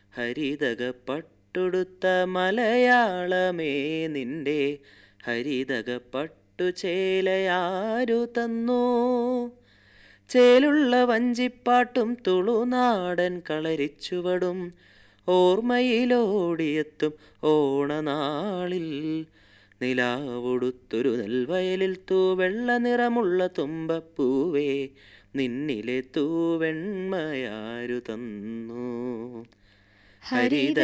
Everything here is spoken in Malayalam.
ഹരിതക പട്ടുടുത്ത മലയാളമേ നിന്റെ ഹരിതക പട്ടുചേലയാരു തന്നു ചേലുള്ള വഞ്ചിപ്പാട്ടും തുളുനാടൻ കളരിച്ചുവടും ഓർമ്മയിലോടിയെത്തും ഓണനാളിൽ നിലാവൊടുത്തൊരു നെൽവയലിൽ തൂവെള്ള നിറമുള്ള തുമ്പപ്പൂവേ നിന്നിലെ തൂവെണ്മയാരു തന്നു ഹരിത